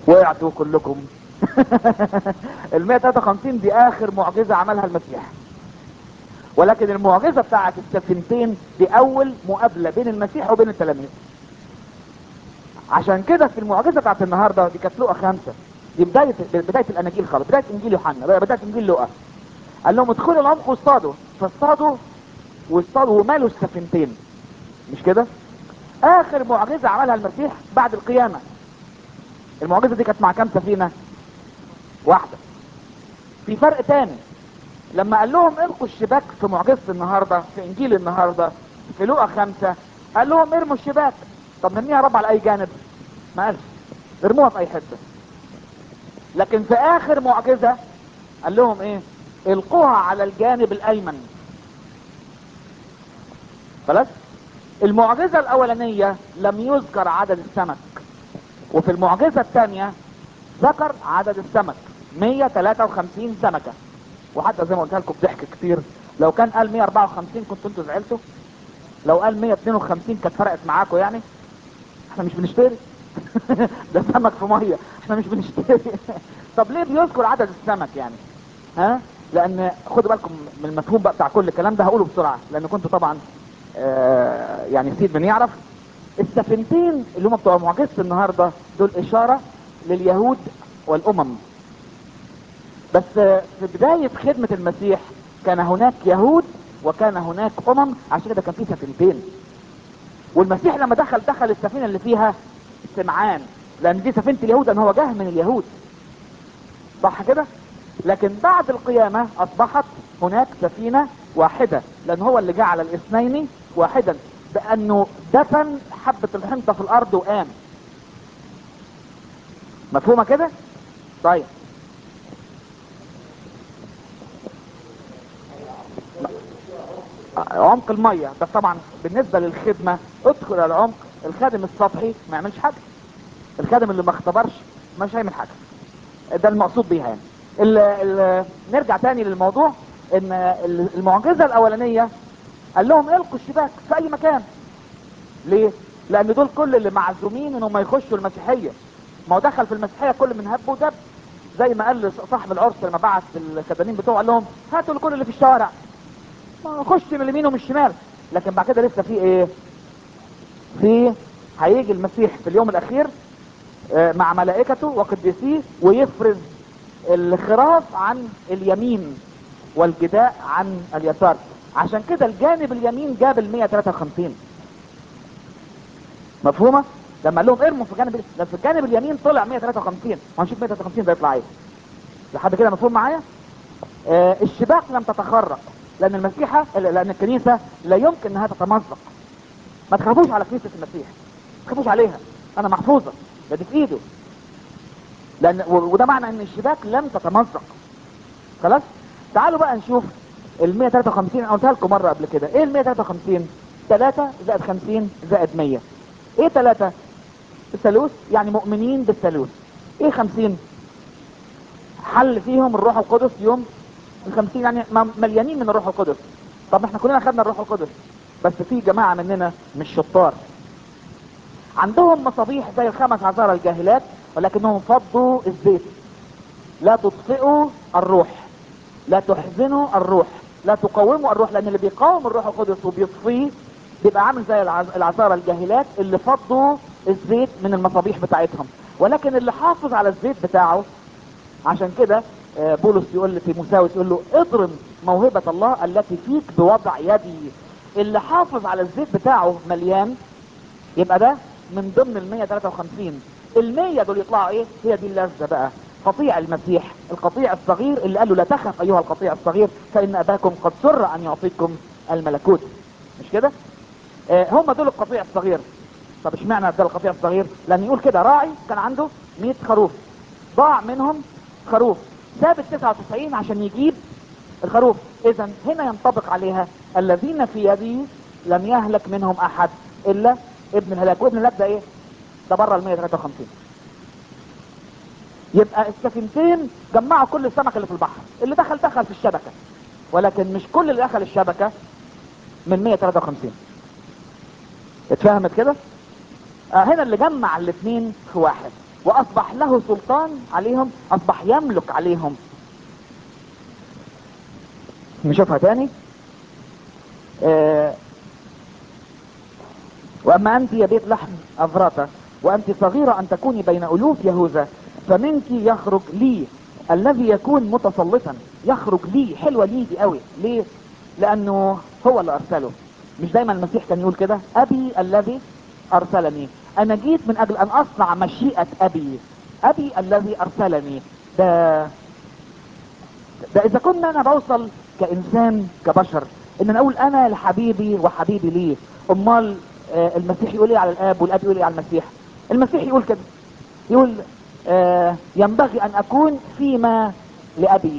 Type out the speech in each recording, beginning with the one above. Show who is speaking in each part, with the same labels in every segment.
Speaker 1: وقعتوا كلكم ال 153 دي اخر معجزة عملها المسيح ولكن المعجزة بتاعت السفينتين دي اول مقابلة بين المسيح وبين التلاميذ عشان كده في المعجزة بتاعت النهاردة دي كانت لقى خمسة دي بداية بداية الاناجيل خالص بداية انجيل يوحنا بداية انجيل لقى قال لهم ادخلوا العمق واصطادوا فاصطادوا واصطادوا ومالوا السفينتين مش كده اخر معجزة عملها المسيح بعد القيامة المعجزة دي كانت مع كام سفينة واحدة في فرق تاني لما قال لهم القوا الشباك في معجزة النهاردة في انجيل النهاردة في لقى خمسة قال لهم ارموا الشباك طب نرميها رب على اي جانب ما قالش ارموها في اي حتة لكن في اخر معجزة قال لهم ايه القوها على الجانب الايمن خلاص المعجزة الاولانية لم يذكر عدد السمك وفي المعجزة الثانية ذكر عدد السمك 153 سمكة وحتى زي ما قلت لكم ضحك كتير لو كان قال 154 كنتوا انتوا زعلتوا لو قال 152 كانت فرقت معاكم يعني احنا مش بنشتري ده سمك في ميه احنا مش بنشتري طب ليه بيذكر عدد السمك يعني ها لان خدوا بالكم من المفهوم بقى بتاع كل الكلام ده هقوله بسرعه لان كنتوا طبعا آه يعني سيد من يعرف السفينتين اللي هم بتوع معجزه النهارده دول اشاره لليهود والامم بس في بداية خدمة المسيح كان هناك يهود وكان هناك امم عشان كده كان في سفينتين والمسيح لما دخل دخل السفينة اللي فيها سمعان لان دي سفينة اليهود ان هو جه من اليهود صح كده لكن بعد القيامة اصبحت هناك سفينة واحدة لان هو اللي جعل الاثنين واحدا بانه دفن حبة الحنطة في الارض وقام مفهومة كده طيب عمق المية بس طبعا بالنسبة للخدمة ادخل العمق الخادم السطحي ما يعملش حاجة الخادم اللي ما اختبرش مش هيعمل حاجة ده المقصود بيها يعني ال ال نرجع تاني للموضوع ان المعجزة الاولانية قال لهم القوا الشباك في اي مكان ليه لان دول كل اللي معزومين انهم يخشوا المسيحية ما هو دخل في المسيحية كل من هب ودب زي ما قال صاحب العرس لما بعت الخدامين بتوعه قال لهم هاتوا الكل اللي في الشوارع خش من اليمين ومن الشمال لكن بعد كده لسه في ايه في هيجي المسيح في اليوم الاخير مع ملائكته وقديسيه ويفرز الخراف عن اليمين والجداء عن اليسار عشان كده الجانب اليمين جاب ال 153 مفهومه لما قال لهم ارموا في جانب في الجانب اليمين طلع 153 وهنشوف 153 ده يطلع ايه لحد كده مفهوم معايا آه الشباك لم تتخرق لان المسيحة لان الكنيسة لا يمكن انها تتمزق ما تخافوش على كنيسة المسيح ما تخافوش عليها انا محفوظة ده دي في ايده لان وده معنى ان الشباك لم تتمزق خلاص تعالوا بقى نشوف ال 153 انا قلتها لكم مرة قبل كده ايه ال 153 3 زائد 50 زائد 100 ايه 3 الثالوث يعني مؤمنين بالثالوث ايه 50 حل فيهم الروح القدس يوم الخمسين يعني مليانين من الروح القدس طب احنا كلنا خدنا الروح القدس بس في جماعة مننا مش شطار عندهم مصابيح زي الخمس عذارى الجاهلات ولكنهم فضوا الزيت لا تطفئوا الروح لا تحزنوا الروح لا تقاوموا الروح لان اللي بيقاوم الروح القدس وبيطفيه بيبقى عامل زي العذارى الجاهلات اللي فضوا الزيت من المصابيح بتاعتهم ولكن اللي حافظ على الزيت بتاعه عشان كده بولس يقول في مساوس يقول له اضرب موهبة الله التي فيك بوضع يدي اللي حافظ على الزيت بتاعه مليان يبقى ده من ضمن ال 153 ال 100 دول يطلعوا ايه هي دي اللذة بقى قطيع المسيح القطيع الصغير اللي قال له لا تخف ايها القطيع الصغير فان اباكم قد سر ان يعطيكم الملكوت مش كده آه هم دول القطيع الصغير طب اشمعنى ده القطيع الصغير لان يقول كده راعي كان عنده 100 خروف ضاع منهم خروف ساب ال 99 عشان يجيب الخروف اذا هنا ينطبق عليها الذين في يدي لم يهلك منهم احد الا ابن الهلاك وابن الهلاك ده ايه ده بره ال 153 يبقى السفينتين جمعوا كل السمك اللي في البحر اللي دخل دخل في الشبكة ولكن مش كل اللي دخل الشبكة من 153 اتفهمت كده آه هنا اللي جمع الاثنين في واحد واصبح له سلطان عليهم اصبح يملك عليهم نشوفها تاني آه واما انت يا بيت لحم افراتا وانت صغيرة ان تكوني بين الوف يهوذا فمنك يخرج لي الذي يكون متسلطا يخرج لي حلوة لي دي قوي ليه لانه هو اللي ارسله مش دايما المسيح كان يقول كده ابي الذي ارسلني انا جيت من اجل ان اصنع مشيئة ابي ابي الذي ارسلني ده ده اذا كنا انا بوصل كانسان كبشر ان انا اقول انا لحبيبي وحبيبي ليه امال آه المسيح يقول ايه على الاب والاب يقول ايه على المسيح المسيح يقول كده يقول آه ينبغي ان اكون فيما لابي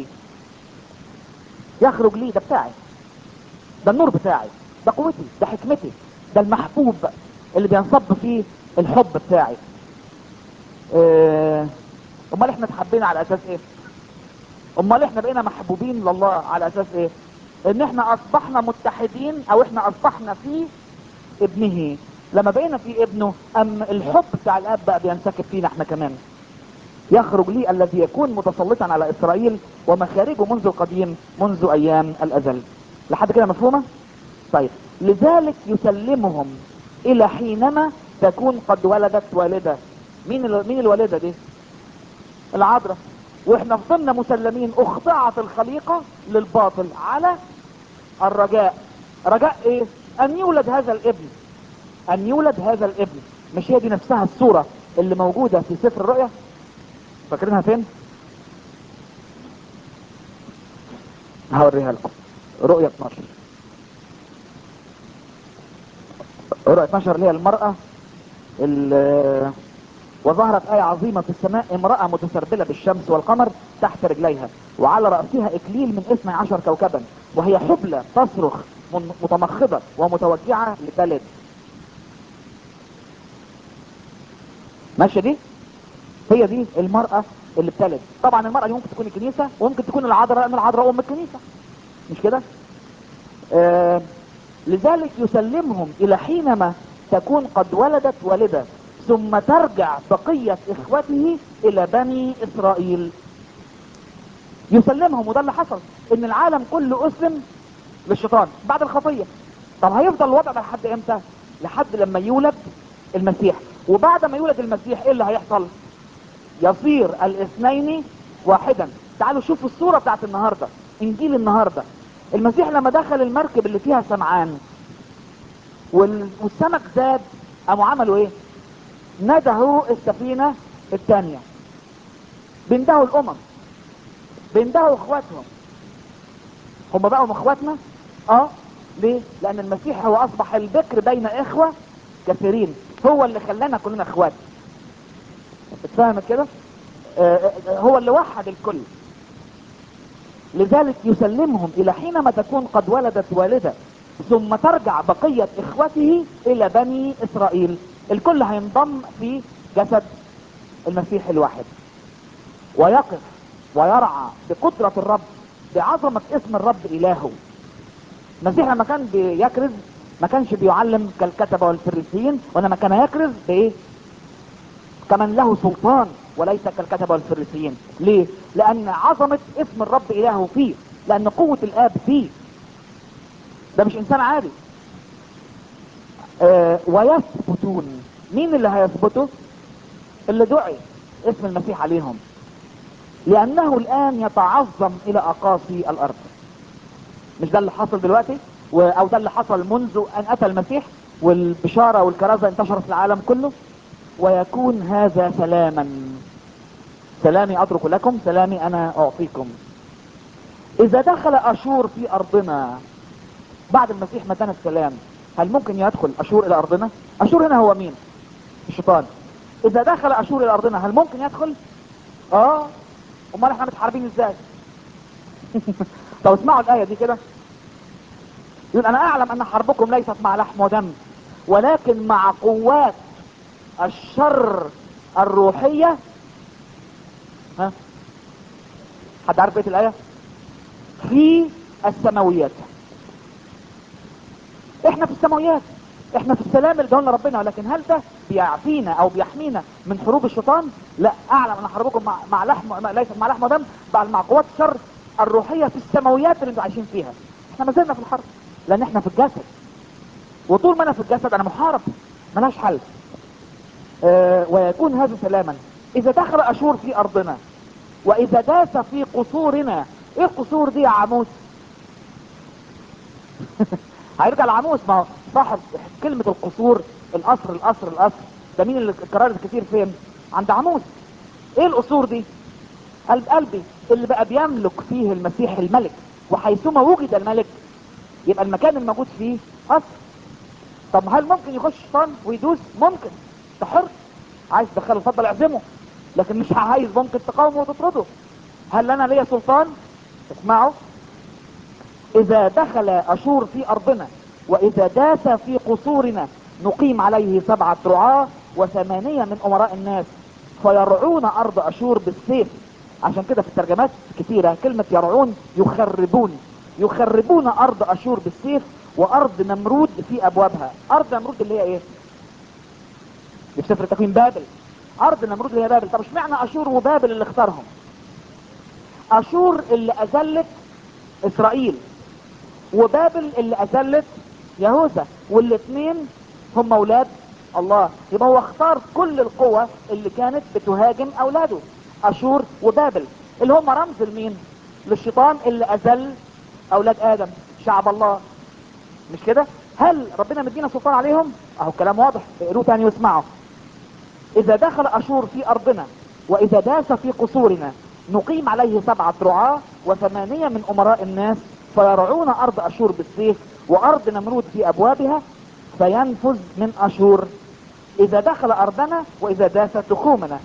Speaker 1: يخرج لي ده بتاعي ده النور بتاعي ده قوتي ده حكمتي ده المحبوب اللي بينصب فيه الحب بتاعي آه، امال احنا اتحبينا على اساس ايه امال احنا بقينا محبوبين لله على اساس ايه ان احنا اصبحنا متحدين او احنا اصبحنا في ابنه لما بقينا في ابنه ام الحب بتاع الاب بقى بينسكب فينا احنا كمان يخرج لي الذي يكون متسلطا على اسرائيل ومخارجه منذ القديم منذ ايام الازل لحد كده مفهومه طيب لذلك يسلمهم الى حينما تكون قد ولدت والده مين ال... مين الوالده دي العذراء واحنا فضلنا مسلمين اخضعت الخليقه للباطل على الرجاء رجاء ايه ان يولد هذا الابن ان يولد هذا الابن مش هي دي نفسها الصوره اللي موجوده في سفر الرؤيا فاكرينها فين هوريها لكم رؤيا 12 رؤيا 12 اللي هي المرأة ال- وظهرت آية عظيمة في السماء امرأة متسربلة بالشمس والقمر تحت رجليها وعلى رأسها إكليل من اثني عشر كوكبا وهي حبلى تصرخ من- متمخضة ومتوجعة لتلد ماشية دي هي دي المرأة اللي بتلد طبعا المرأة دي ممكن تكون الكنيسة وممكن تكون العذراء لأن العذراء أم الكنيسة مش كده آه لذلك يسلمهم إلى حينما تكون قد ولدت والدة ثم ترجع بقية إخوته إلى بني إسرائيل يسلمهم وده اللي حصل إن العالم كله أسلم للشيطان بعد الخطية طب هيفضل الوضع ده لحد إمتى لحد لما يولد المسيح وبعد ما يولد المسيح إيه اللي هيحصل يصير الاثنين واحدا تعالوا شوفوا الصورة بتاعت النهاردة انجيل النهاردة المسيح لما دخل المركب اللي فيها سمعان وال- والسمك زاد قاموا عملوا ايه ندهوا السفينة الثانية بيندهوا الامم بيندهوا اخواتهم هم بقوا اخواتنا اه ليه لان المسيح هو اصبح البكر بين اخوة كثيرين هو اللي خلانا كلنا اخوات اتفهمت كده آه، آه، هو اللي وحد الكل لذلك يسلمهم الى حينما تكون قد ولدت والدة ثم ترجع بقية اخوته الى بني اسرائيل الكل هينضم في جسد المسيح الواحد ويقف ويرعى بقدرة الرب بعظمة اسم الرب الهه المسيح لما كان بيكرز ما كانش بيعلم كالكتبة والفريسيين وانما كان يكرز بايه كمن له سلطان وليس كالكتبة والفريسيين ليه لان عظمة اسم الرب الهه فيه لان قوة الاب فيه ده مش انسان عادي آه ويثبتون مين اللي هيثبتوا اللي دعي اسم المسيح عليهم لانه الان يتعظم الى اقاصي الارض مش ده اللي حصل دلوقتي و- او ده اللي حصل منذ ان اتى المسيح والبشارة والكرازة انتشرت في العالم كله ويكون هذا سلاما سلامي اترك لكم سلامي انا اعطيكم اذا دخل اشور في ارضنا بعد المسيح مكان السلام هل ممكن يدخل اشور الى ارضنا اشور هنا هو مين الشيطان اذا دخل اشور الى ارضنا هل ممكن يدخل اه امال احنا متحاربين ازاي طب اسمعوا الايه دي كده يقول انا اعلم ان حربكم ليست مع لحم ودم ولكن مع قوات الشر الروحية ها حد عارف بيت الآية في السماويات احنا في السماويات احنا في السلام اللي لنا ربنا ولكن هل ده بيعفينا او بيحمينا من حروب الشيطان لا اعلم ان حروبكم مع, مع لحم مع- ليست مع لحم ودم بل مع قوات الشر الروحيه في السماويات اللي انتوا عايشين فيها احنا ما زلنا في الحرب لان احنا في الجسد وطول ما انا في الجسد انا محارب ملهاش حل آه ويكون هذا سلاما اذا دخل اشور في ارضنا واذا داس في قصورنا ايه القصور دي يا عموس هيرجع لعموس ما هو صاحب كلمة القصور القصر القصر القصر ده مين اللي الكرار الكتير فين عند عموس ايه القصور دي قلب قلبي اللي بقى بيملك فيه المسيح الملك وحيثما وجد الملك يبقى المكان الموجود فيه قصر طب هل ممكن يخش شيطان ويدوس ممكن انت حر عايز تدخله اتفضل اعزمه لكن مش عايز ممكن تقاومه وتطرده هل انا ليا سلطان اسمعوا اذا دخل اشور في ارضنا واذا داس في قصورنا نقيم عليه سبعة رعاة وثمانية من امراء الناس فيرعون ارض اشور بالسيف عشان كده في الترجمات كثيرة كلمة يرعون يخربون يخربون ارض اشور بالسيف وارض نمرود في ابوابها ارض نمرود اللي هي ايه دي في سفر تكوين بابل ارض نمرود اللي هي بابل طب اشمعنى اشور وبابل اللي اختارهم اشور اللي اذلت اسرائيل وبابل اللي اذلت يهوذا والاثنين هم اولاد الله يبقى هو اختار كل القوى اللي كانت بتهاجم اولاده اشور وبابل اللي هم رمز لمين للشيطان اللي اذل اولاد ادم شعب الله مش كده هل ربنا مدينا سلطان عليهم اهو الكلام واضح اقروه تاني واسمعوا اذا دخل اشور في ارضنا واذا داس في قصورنا نقيم عليه سبعة رعاة وثمانية من امراء الناس فيرعون ارض اشور بالسيف وارض نمرود في ابوابها فينفذ من اشور اذا دخل ارضنا واذا داس تخومنا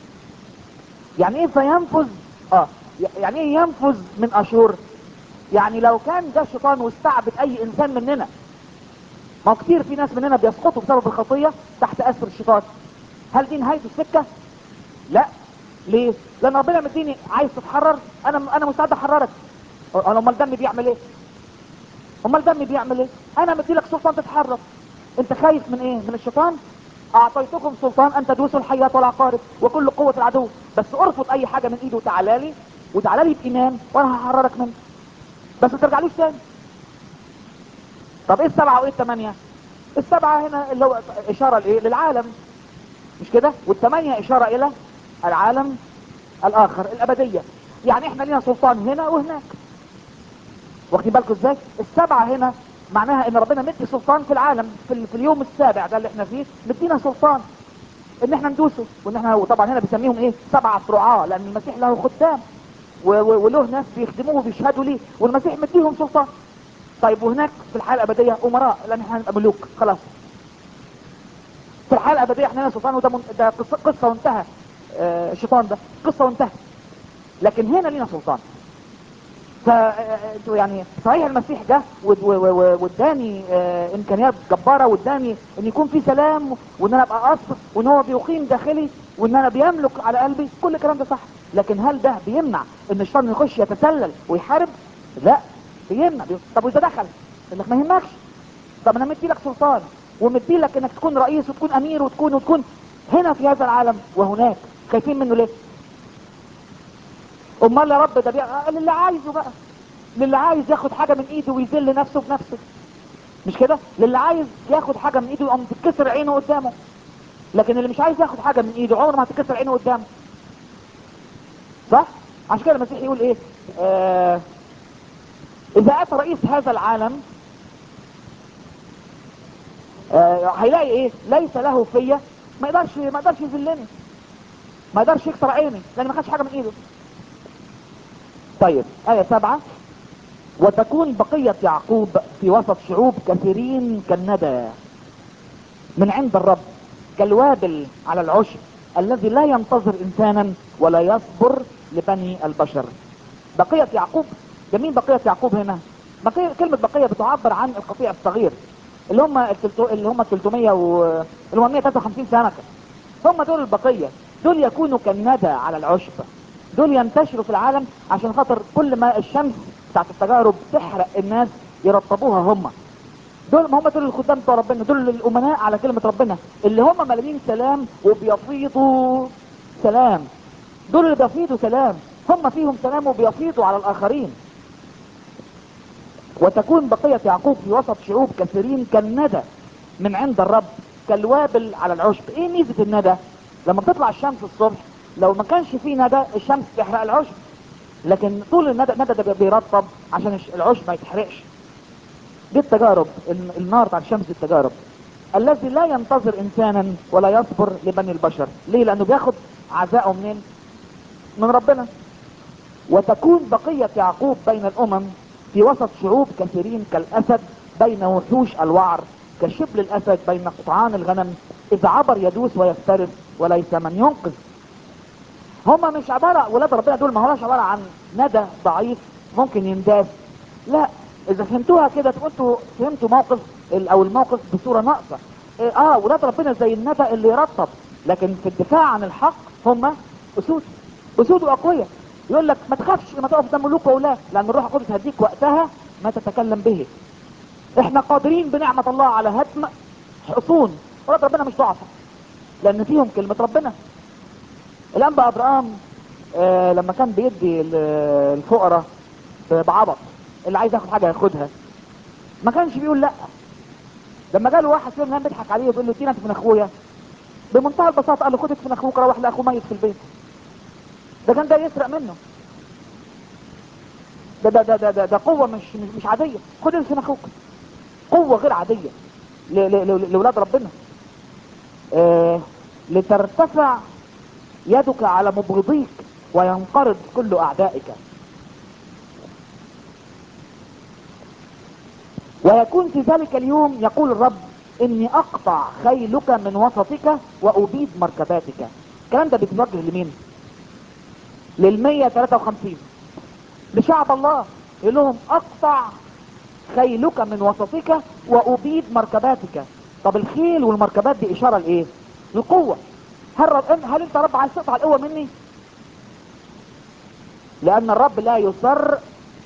Speaker 1: يعني ايه فينفذ اه يعني ايه ينفذ من اشور يعني لو كان ده شيطان واستعبد اي انسان مننا ما هو كتير في ناس مننا بيسقطوا بسبب الخطية تحت اسر الشيطان هل دي نهاية السكة لا ليه لان ربنا مديني عايز تتحرر انا انا مستعد احررك انا امال دمي بيعمل ايه امال دمي بيعمل ايه انا مدي لك سلطان تتحرك انت خايف من ايه من الشيطان اعطيتكم سلطان ان تدوسوا الحيات والعقارب وكل قوة العدو بس ارفض اي حاجة من ايده وتعالى لي وتعالى لي بايمان وانا هحررك منه بس ما ترجعليش تاني طب ايه السبعة وايه الثمانية السبعة هنا اللي هو اشارة لايه للعالم مش كده والثمانية اشارة الى العالم الاخر الابدية يعني احنا لينا سلطان هنا وهناك واخدين بالكم ازاي السبعة هنا معناها ان ربنا مدي سلطان في العالم في, ال- في اليوم السابع ده اللي احنا فيه مدينا سلطان ان احنا ندوسه وان احنا وطبعا هنا بيسميهم ايه سبعة رعاة لان المسيح له خدام و- و- وله ناس بيخدموه وبيشهدوا ليه والمسيح مديهم سلطان طيب وهناك في الحياة الابدية امراء لان احنا هنبقى ملوك خلاص في الحياة الابدية احنا لنا سلطان وده من... ده قصة, قصة وانتهى آه، الشيطان ده قصة وانتهى لكن هنا لينا سلطان ف يعني صحيح المسيح جه ود- و- و- واداني آه، امكانيات جباره واداني ان يكون في سلام وان انا ابقى قصر وان هو بيقيم داخلي وان انا بيملك على قلبي كل الكلام ده صح لكن هل ده بيمنع ان الشيطان يخش يتسلل ويحارب لا بيمنع بي... طب واذا دخل انك ما يهمكش طب انا مدي لك سلطان ومدي لك انك تكون رئيس وتكون امير وتكون وتكون هنا في هذا العالم وهناك خايفين منه ليه امال يا رب ده بيع... للي عايزه بقى للي عايز ياخد حاجة من ايده ويذل نفسه بنفسه مش كده للي عايز ياخد حاجة من ايده يقوم تتكسر عينه قدامه لكن اللي مش عايز ياخد حاجة من ايده عمره ما هتتكسر عينه قدامه صح عشان كده المسيح يقول ايه آه اذا اتى رئيس هذا العالم آه هيلاقي ايه ليس له فيا ما يقدرش ما يقدرش يذلني ما يقدرش يكسر عيني لان ما خدش حاجة من ايده طيب آية سبعة وتكون بقية يعقوب في وسط شعوب كثيرين كالندى من عند الرب كالوابل على العشب الذي لا ينتظر انسانا ولا يصبر لبني البشر بقية يعقوب جميل بقية يعقوب هنا بقية كلمة بقية بتعبر عن القطيع الصغير اللي هم التلتو... اللي هم 300 و اللي هم 153 سنة هم دول البقية دول يكونوا كالندى على العشب دول ينتشروا في العالم عشان خاطر كل ما الشمس بتاعت التجارب تحرق الناس يرطبوها هم دول ما هم دول الخدام بتوع ربنا دول الامناء على كلمة ربنا اللي هم ملايين سلام وبيفيضوا سلام دول اللي بيفيضوا سلام هم فيهم سلام وبيفيضوا على الاخرين وتكون بقية يعقوب في وسط شعوب كثيرين كالندى من عند الرب كالوابل على العشب ايه ميزة الندى لما بتطلع الشمس الصبح لو ما كانش فيه ندى الشمس تحرق العشب لكن طول الندى الندى ده بيرطب عشان الش- العشب ما يتحرقش دي التجارب ال- النار بتاعت الشمس دي التجارب الذي لا ينتظر انسانا ولا يصبر لبني البشر ليه لانه بياخد عزاءه منين من ربنا وتكون بقية يعقوب بين الامم في وسط شعوب كثيرين كالاسد بين وحوش الوعر كشبل الاسد بين قطعان الغنم اذا عبر يدوس ويفترس وليس من ينقذ هما مش عبارة ولاد ربنا دول ما هوش عبارة عن ندى ضعيف ممكن ينداس لا اذا فهمتوها كده تبقوا انتوا فهمتوا موقف ال- او الموقف بصورة ناقصة إيه، اه ولاد ربنا زي الندى اللي يرطب لكن في الدفاع عن الحق هما اسود اسود واقوياء يقول لك ما تخافش ما تقف قدام ملوك وولاه لان الروح القدس هديك وقتها ما تتكلم به احنا قادرين بنعمة الله على هدم حصون ولاد ربنا مش ضعفة لان فيهم كلمة ربنا الانبا ابراهام آه لما كان بيدي ال- الفقراء بعبط اللي عايز ياخد حاجه ياخدها ما كانش بيقول لا لما جاله واحد فيهم كان بيضحك عليه وبيقول له ادينا انت من اخويا بمنتهى البساطه قال له خد من اخوك روح لاخوه ميت في البيت ده كان جاي يسرق منه ده ده ده ده, ده, ده قوه مش مش, مش عاديه خد من اخوك قوه غير عاديه ل- ل- ل- لاولاد ربنا آه لترتفع يدك على مبغضيك وينقرض كل اعدائك ويكون في ذلك اليوم يقول الرب اني اقطع خيلك من وسطك وابيد مركباتك الكلام ده بيتوجه لمين لل 153 لشعب الله يقول لهم اقطع خيلك من وسطك وابيد مركباتك طب الخيل والمركبات دي اشاره لايه للقوه هل, رب هل انت رب عايز تقطع القوه مني لان الرب لا يسر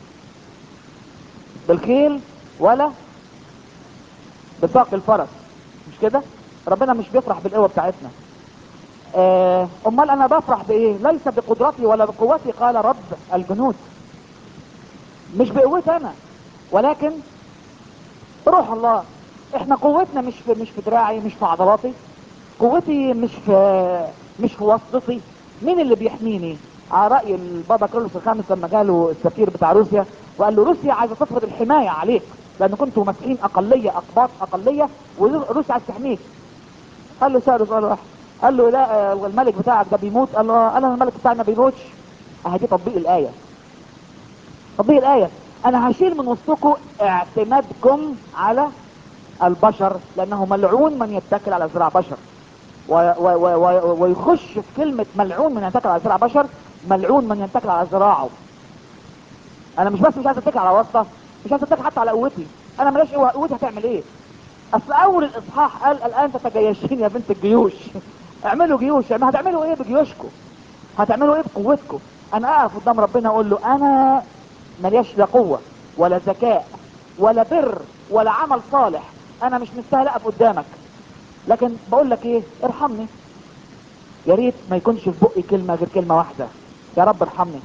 Speaker 1: بالخيل ولا بساق الفرس مش كده ربنا مش بيفرح بالقوه بتاعتنا آه، امال انا بفرح بايه ليس بقدرتي ولا بقوتي قال رب الجنود مش بقوتي انا ولكن روح الله احنا قوتنا مش في مش في دراعي مش في عضلاتي قوتي مش في مش في وسطتي مين اللي بيحميني على راي البابا كارلوس الخامس لما جاله السفير بتاع روسيا وقال له روسيا عايزه تفرض الحمايه عليك لان كنتوا ماسكين اقليه اقباط اقليه وروسيا عايز تحميك قال له سأله سؤال واحد قال له لا آه، الملك بتاعك ده بيموت قال له آه، قال له الملك بتاعي ما بيموتش اهي دي تطبيق الايه تطبيق الايه انا هشيل من وسطكم اعتمادكم على البشر لانه ملعون من يتكل على ذراع بشر و و و و ويخش في كلمة ملعون من يتكل على ذراع بشر ملعون من يتكل على ذراعه انا مش بس مش عايز اتكل على واسطة مش عايز اتكل حتى على قوتي انا ملاش قوة قوتي هتعمل ايه اصل اول الاصحاح قال الان تتجيشين يا بنت الجيوش اعملوا جيوش يعني هتعملوا ايه بجيوشكم هتعملوا ايه بقوتكم انا اقف قدام ربنا اقول له انا ملياش لا قوة ولا ذكاء ولا بر ولا عمل صالح انا مش مستاهل اقف قدامك لكن بقول لك ايه ارحمني يا ريت ما يكونش في بقي كلمة غير كلمة واحدة يا رب ارحمني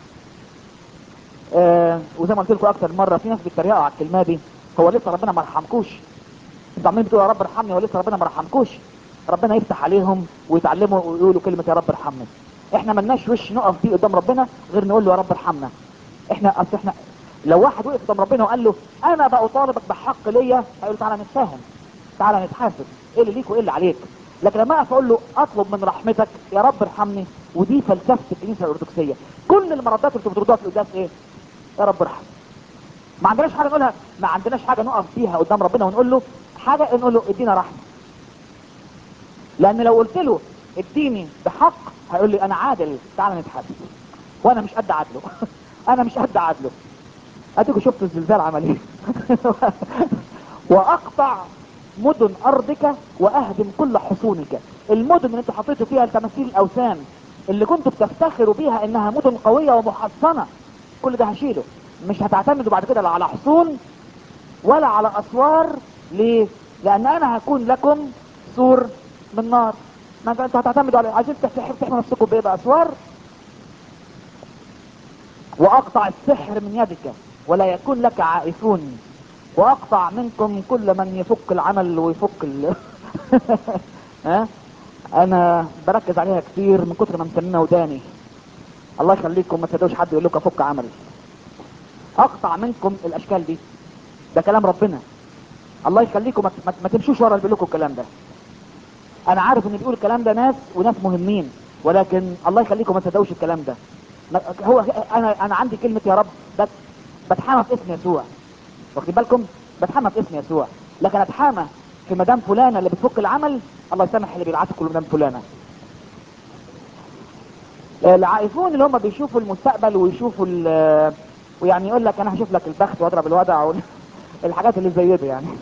Speaker 1: آه وزي ما قلت لكم اكتر مرة في ناس بيتريقوا على الكلمة دي هو لسه ربنا ما رحمكوش انتوا عمالين بتقولوا يا رب ارحمني ولسه ربنا ما رحمكوش ربنا يفتح عليهم ويتعلموا ويقولوا كلمة يا رب ارحمني احنا ملناش وش نقف بيه قدام ربنا غير نقول له يا رب ارحمنا احنا اصل احنا لو واحد وقف قدام ربنا وقال له انا بقى اطالبك بحق ليا هيقول تعالى نتفاهم تعالى نتحاسب ايه اللي ليك وايه اللي عليك لكن لما اقف اقول له اطلب من رحمتك يا رب ارحمني ودي فلسفه الكنيسه الارثوذكسيه كل المردات اللي انتوا بتردوها في القداس ايه يا رب ارحمني ما عندناش حاجه نقولها ما عندناش حاجه نقف فيها قدام ربنا ونقول له حاجه نقول له ادينا رحمه لان لو قلت له اديني بحق هيقول لي انا عادل تعالى نتحاسب وانا مش قد عدله انا مش قد عدله اديكوا شفتوا الزلزال عمل ايه واقطع مدن ارضك واهدم كل حصونك المدن اللي انتوا حطيتوا فيها تماثيل الاوثان اللي كنتوا بتفتخروا بيها انها مدن قوية ومحصنة كل ده هشيله مش هتعتمدوا بعد كده لا على حصون ولا على اسوار ليه لان انا هكون لكم سور من نار ما انتوا هتعتمدوا على عايزين تحموا تحموا نفسكم بايه باسوار واقطع السحر من يدك ولا يكون لك عائفون واقطع منكم كل من يفك العمل ويفك ال... ها انا بركز عليها كتير من كتر ما مسمينا وداني الله يخليكم ما تصدقوش حد يقول لكم افك عمل اقطع منكم الاشكال دي ده كلام ربنا الله يخليكم ما, ما, ما تمشوش ورا اللي بيقول لكم الكلام ده انا عارف ان بيقول الكلام ده ناس وناس مهمين ولكن الله يخليكم ما تصدقوش الكلام ده ما- هو انا انا عندي كلمه يا رب بس بتحامى في اسم يسوع واخدين بالكم بتحامى في اسم يسوع لكن اتحامى في مدام فلانه اللي بتفك العمل الله يسامح اللي بيبعتوا كل مدام فلانه العائفون اللي هم بيشوفوا المستقبل ويشوفوا ال- ويعني يقول لك انا هشوف لك البخت واضرب الودع وال- الحاجات اللي زي دي يعني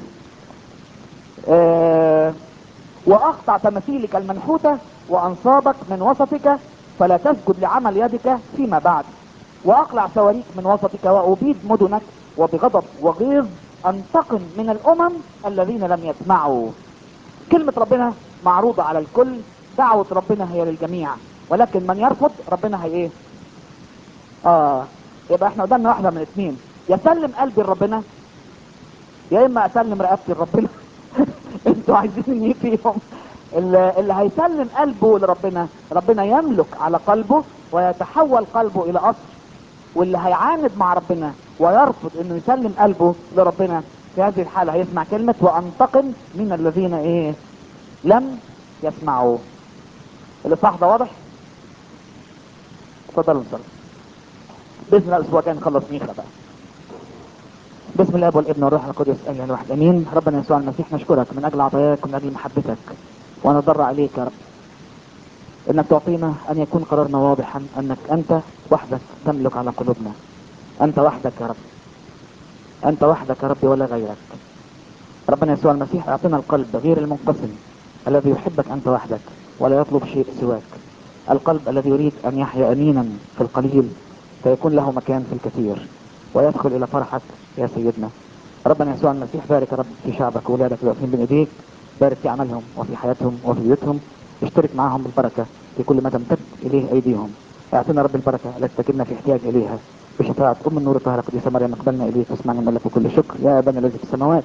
Speaker 1: آه، واقطع تماثيلك المنحوتة وانصابك من وسطك فلا تسجد لعمل يدك فيما بعد واقلع صواريك من وسطك وابيد مدنك وبغضب وغيظ انتقم من الامم الذين لم يسمعوا كلمة ربنا معروضة على الكل دعوة ربنا هي للجميع ولكن من يرفض ربنا هي ايه اه يبقى احنا قدامنا واحدة من اتنين يسلم قلبي لربنا يا اما اسلم رقبتي لربنا انتوا عايزين ايه فيهم اللي, اللي هيسلم قلبه لربنا ربنا يملك على قلبه ويتحول قلبه الى قصر واللي هيعاند مع ربنا ويرفض انه يسلم قلبه لربنا في هذه الحالة هيسمع كلمة وانتقم من الذين ايه لم يسمعوا الاصحاح ده واضح اتفضلوا نصلي باذن الله الاسبوع الجاي نخلص ميخا بقى بسم الله والابن والروح القدس اله الواحد امين ربنا يسوع المسيح نشكرك من اجل عطاياك ومن اجل محبتك ونضر عليك يا رب انك تعطينا ان يكون قرارنا واضحا انك انت وحدك تملك على قلوبنا انت وحدك يا رب انت وحدك يا رب ولا غيرك ربنا يسوع المسيح اعطنا القلب غير المنقسم الذي يحبك انت وحدك ولا يطلب شيء سواك القلب الذي يريد ان يحيا امينا في القليل فيكون له مكان في الكثير ويدخل الى فرحك يا سيدنا ربنا يسوع المسيح بارك يا رب في شعبك واولادك اللي واقفين بين ايديك بارك في عملهم وفي حياتهم وفي بيوتهم اشترك معهم بالبركه في كل ما تمتد اليه ايديهم اعطنا رب البركه التي تجدنا في احتياج اليها بشفاعة ام النور الطاهره القديسه مريم اقبلنا اليك واسمعنا من لك كل شكر يا ابانا الذي في السماوات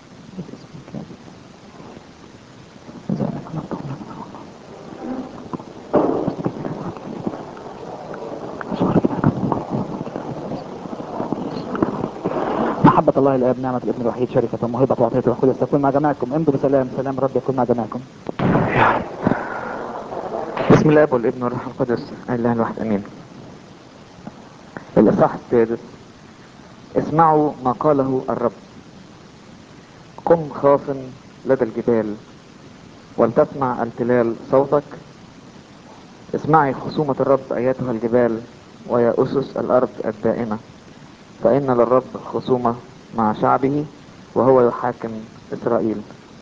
Speaker 1: محبة الله الآب نعمة الابن الوحيد شركة وموهبة وعطية الروح القدس تكون مع جماعكم امضوا بسلام سلام رب يكون مع جماعكم بسم الله والابن والروح القدس الله الواحد امين الاصحاح السادس اسمعوا ما قاله الرب قم خاص لدى الجبال ولتسمع التلال صوتك اسمعي خصومة الرب ايتها الجبال ويا اسس الارض الدائمة فإن للرب خصومة مع شعبه وهو يحاكم إسرائيل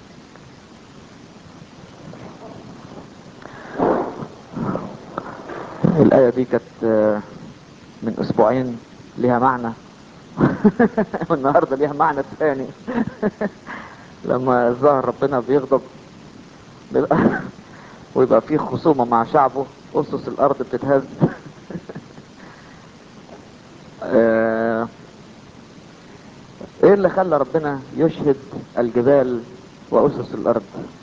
Speaker 1: الآية دي كانت آه، من أسبوعين ليها معنى والنهاردة ليها معنى ثاني لما ظهر ربنا بيغضب بيبقى- ويبقى فيه خصومة مع شعبه أسس الأرض بتتهز آه، ايه اللي خلى ربنا يشهد الجبال واسس الارض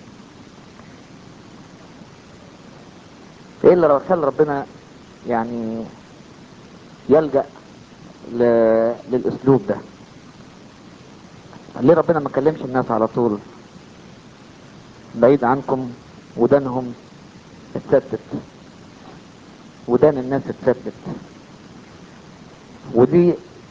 Speaker 1: ايه اللي خلى ربنا يعني يلجأ ل... للاسلوب ده ليه ربنا ما كلمش الناس على طول بعيد عنكم ودانهم اتثبت ودان الناس اتثبت ودي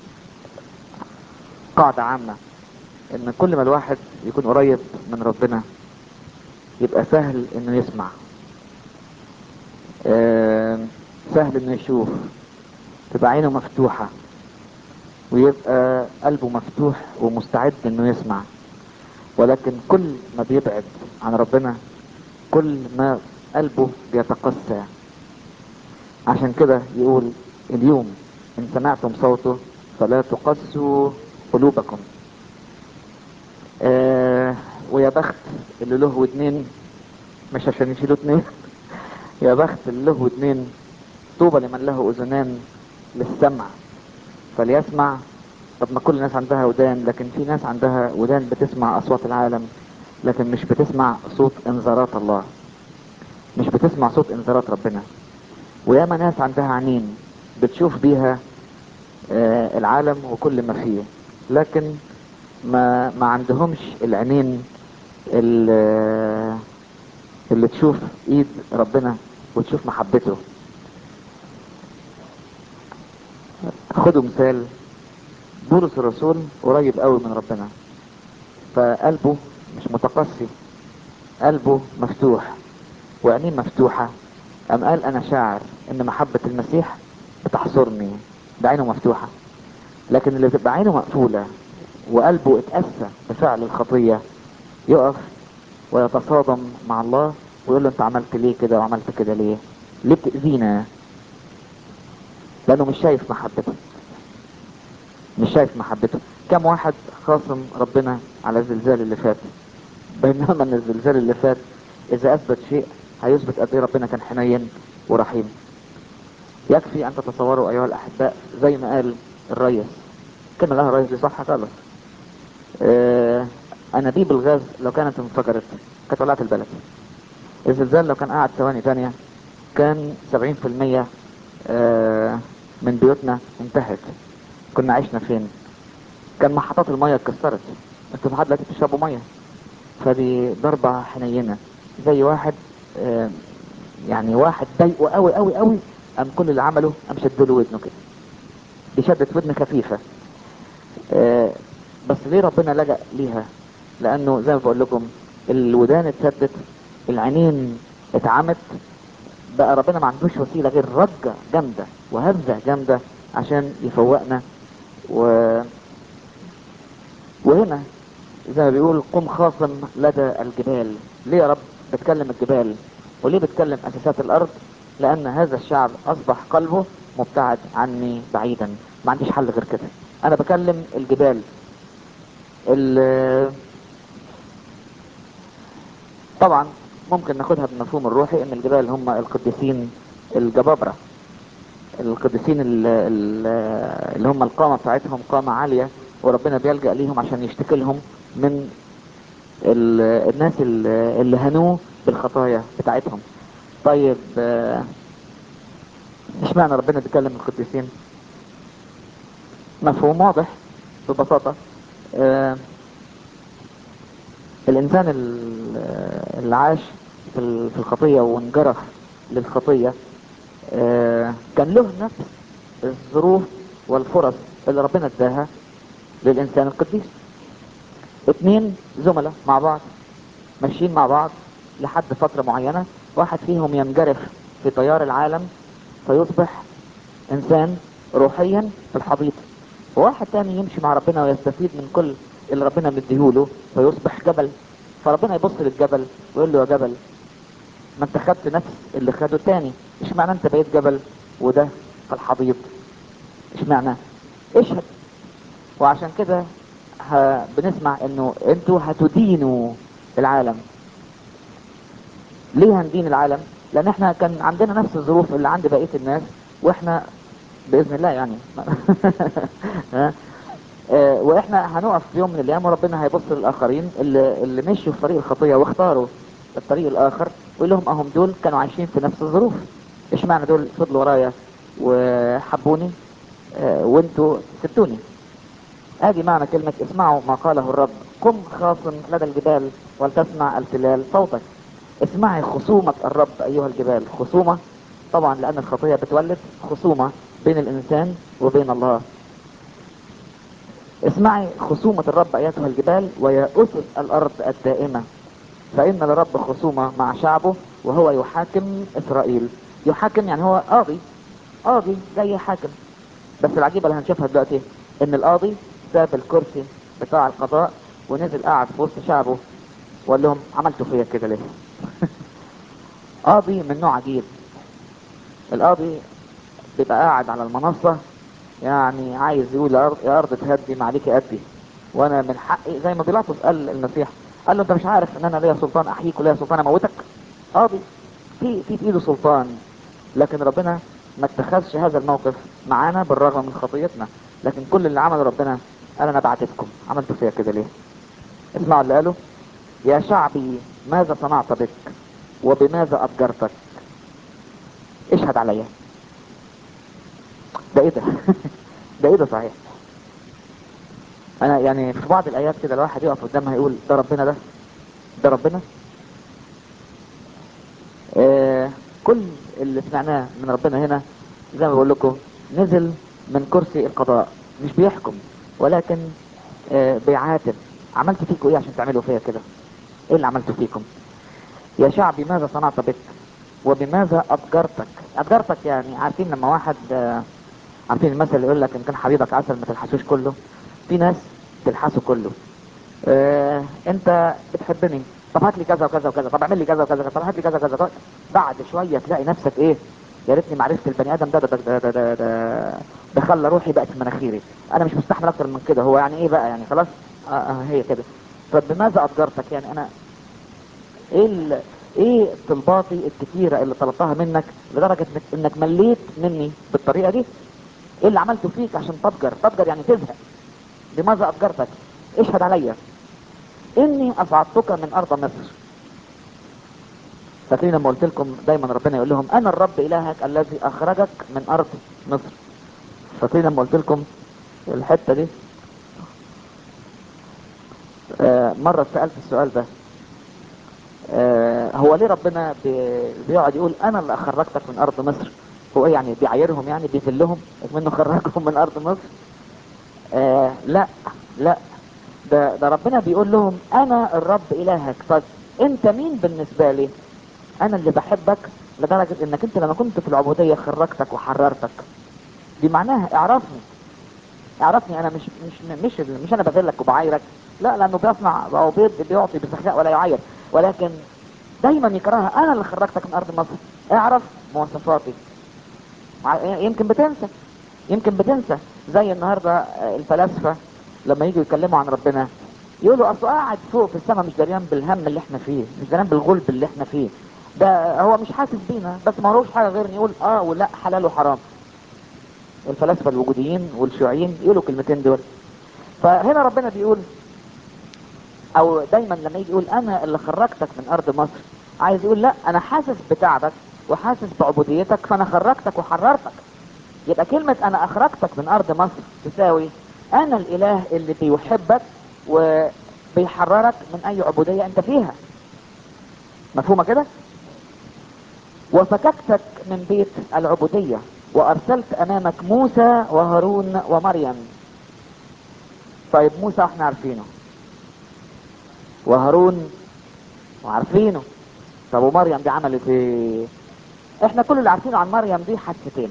Speaker 1: قاعدة عامة ان كل ما الواحد يكون قريب من ربنا يبقى سهل انه يسمع آم، سهل انه يشوف تبقى عينه مفتوحة ويبقى قلبه مفتوح ومستعد انه يسمع ولكن كل ما بيبعد عن ربنا كل ما قلبه بيتقسى عشان كده يقول اليوم ان سمعتم صوته فلا تقسوا قلوبكم آه ويا بخت اللي له ودنين مش عشان يشيلوا اتنين يا بخت اللي له ودنين طوبى لمن له اذنان للسمع فليسمع طب ما كل الناس عندها ودان لكن في ناس عندها ودان بتسمع اصوات العالم لكن مش بتسمع صوت انذارات الله مش بتسمع صوت انذارات ربنا وياما ناس عندها عينين بتشوف بيها آه، العالم وكل ما فيه لكن ما ما عندهمش العينين اللي, اللي تشوف ايد ربنا وتشوف محبته خدوا مثال بولس الرسول قريب قوي من ربنا فقلبه مش متقسي قلبه مفتوح وعينيه مفتوحة قام قال انا شاعر ان محبة المسيح بتحصرني ده عينه مفتوحة لكن اللي بتبقى عينه مقفولة وقلبه اتأسى بفعل الخطية يقف ويتصادم مع الله ويقول له انت عملت ليه كده وعملت كده ليه ليه بتأذينا لانه مش شايف محبته مش شايف محبته كم واحد خاصم ربنا على الزلزال اللي فات بينما ان الزلزال اللي فات اذا اثبت شيء هيثبت قد ايه ربنا كان حنين ورحيم يكفي ان تتصوروا ايها الاحباء زي ما قال الريس كلمة لها الريس دي صح خالص آه انابيب الغاز لو كانت انفجرت كانت ولعت البلد الزلزال لو كان قعد ثواني تانية كان 70% آه من بيوتنا انتهت كنا عشنا فين كان محطات المية اتكسرت انتوا لحد دلوقتي بتشربوا مية فدي ضربة حنينة زي واحد آه يعني واحد ضايقه قوي قوي قوي قام كل اللي عمله قام شدله ودنه كده دي شدت ودن خفيفة آه بس ليه ربنا لجأ ليها لانه زي ما بقول لكم الودان اتسدت العينين اتعمت بقى ربنا ما عندوش وسيله غير رجه جامده وهزه جامده عشان يفوقنا و وهنا زي ما بيقول قم خاصم لدى الجبال ليه يا رب بتكلم الجبال وليه بتكلم اساسات الارض لان هذا الشعب اصبح قلبه مبتعد عني بعيدا ما عنديش حل غير كده انا بكلم الجبال ال- طبعا ممكن ناخدها بالمفهوم الروحي ان الجبال هم القديسين الجبابرة القديسين ال- ال- اللي هم القامة بتاعتهم قامة عالية وربنا بيلجأ ليهم عشان يشتكي لهم من ال- الناس ال- اللي هنوه بالخطايا بتاعتهم طيب آه، اشمعنى ربنا بيكلم القديسين مفهوم واضح ببساطة آه، الانسان ال- اللي عاش في ال- في الخطيه وانجرف للخطيه آه، كان له نفس الظروف والفرص اللي ربنا اداها للانسان القديس اتنين زملاء مع بعض ماشيين مع بعض لحد فترة معينة واحد فيهم ينجرف في تيار العالم فيصبح انسان روحيا في الحضيض وواحد تاني يمشي مع ربنا ويستفيد من كل اللي ربنا مديهوله فيصبح جبل فربنا يبص للجبل ويقول له يا جبل ما انت خدت نفس اللي خده التاني اشمعنى انت بقيت جبل وده في الحضيض اشمعنى اشهد وعشان كده ه... بنسمع انه انتوا هتدينوا العالم ليه هندين العالم لان احنا كان عندنا نفس الظروف اللي عند بقية الناس واحنا باذن الله يعني ها؟ آه، واحنا هنقف في يوم من الايام وربنا هيبص للاخرين اللي, اللي مشوا في طريق الخطيه واختاروا الطريق الاخر ويقول لهم اهم دول كانوا عايشين في نفس الظروف اشمعنى دول فضلوا ورايا وحبوني آه، وانتوا سبتوني ادي معنى كلمة اسمعوا ما قاله الرب قم خاصم لدى الجبال ولتسمع التلال صوتك اسمعي خصومة الرب ايها الجبال خصومة طبعا لان الخطية بتولد خصومة بين الانسان وبين الله اسمعي خصومة الرب ايتها الجبال ويا اسس الارض الدائمة فان لرب خصومة مع شعبه وهو يحاكم اسرائيل يحاكم يعني هو قاضي قاضي زي حاكم بس العجيبة اللي هنشوفها دلوقتي ان القاضي ساب الكرسي بتاع القضاء ونزل قاعد في وسط شعبه وقال لهم عملتوا فيا كده ليه قاضي من نوع عجيب القاضي بيبقى قاعد على المنصة يعني عايز يقول يا أرض, يا أرض تهدي ما عليك أدي وأنا من حقي زي ما بيلاطس قال المسيح قال له انت مش عارف ان انا ليا سلطان احييك وليا سلطان اموتك اه في في في في ايده سلطان لكن ربنا ما اتخذش هذا الموقف معانا بالرغم من خطيتنا لكن كل اللي عمله ربنا قال انا بعتتكم عملتوا فيا كده ليه اسمعوا اللي قاله يا شعبي ماذا صنعت بك وبماذا ابجرتك اشهد عليا ده ايه ده ده ايه ده صحيح انا يعني في بعض الايات كده الواحد يقف قدامها يقول ده ربنا ده ده ربنا آه كل اللي سمعناه من ربنا هنا زي ما بقول لكم نزل من كرسي القضاء مش بيحكم ولكن آه بيعاتب عملت فيكم ايه عشان تعملوا فيا كده ايه اللي عملته فيكم يا شعبي ماذا صنعت بك وبماذا ابجرتك ابجرتك يعني عارفين لما واحد آه عارفين المثل اللي يقول لك ان كان حبيبك عسل ما تلحسوش كله في ناس تلحسه كله آه انت بتحبني طب هات لي كذا وكذا وكذا طب اعمل لي كذا وكذا طب هات لي كذا وكذا بعد شويه تلاقي نفسك ايه يا ريتني ما عرفت البني ادم ده ده ده ده ده, ده, ده خلى روحي بقت في مناخيري انا مش مستحمل اكتر من كده هو يعني ايه بقى يعني خلاص آه آه هي كده فبماذا ابجرتك يعني انا ايه ال... ايه طلباتي الكتيره اللي طلبتها منك لدرجه انك, إنك مليت مني بالطريقه دي ايه اللي عملته فيك عشان تبجر تبجر يعني تزهق بماذا ابجرتك اشهد عليا اني اصعدتك من ارض مصر فاكرين لما قلت لكم دايما ربنا يقول لهم انا الرب الهك الذي اخرجك من ارض مصر فاكرين لما قلت لكم الحته دي آه مره سالت السؤال ده آه هو ليه ربنا بي- بيقعد يقول انا اللي اخرجتك من ارض مصر هو ايه يعني بيعايرهم يعني بيذلهم منه خرجهم من ارض مصر آه لا لا ده ده ربنا بيقول لهم انا الرب الهك طب انت مين بالنسبه لي انا اللي بحبك لدرجه انك انت لما كنت في العبوديه خرجتك وحررتك دي معناها اعرفني اعرفني انا مش مش مش مش انا بذلك وبعايرك لا لانه بيصنع او بيد بيعطي بسخاء ولا يعاير ولكن دايما يكرهها انا اللي خرجتك من ارض مصر اعرف مواصفاتي مع- يمكن بتنسى يمكن بتنسى زي النهارده آه، الفلاسفه لما يجوا يتكلموا عن ربنا يقولوا اصله قاعد فوق في السماء مش دريان بالهم اللي احنا فيه مش دريان بالغلب اللي احنا فيه ده هو مش حاسس بينا بس ما هوش حاجه غير إن يقول اه ولا حلال وحرام الفلاسفه الوجوديين والشيوعيين يقولوا الكلمتين دول فهنا ربنا بيقول او دايما لما يجي يقول انا اللي خرجتك من ارض مصر عايز يقول لا انا حاسس بتعبك وحاسس بعبوديتك فانا خرجتك وحررتك يبقى كلمة انا اخرجتك من ارض مصر تساوي انا الاله اللي بيحبك وبيحررك من اي عبودية انت فيها مفهومة كده وفككتك من بيت العبودية وارسلت امامك موسى وهارون ومريم طيب موسى احنا عارفينه وهارون وعارفينه طب ومريم دي عملت ايه احنا كل اللي عارفينه عن مريم دي حادثتين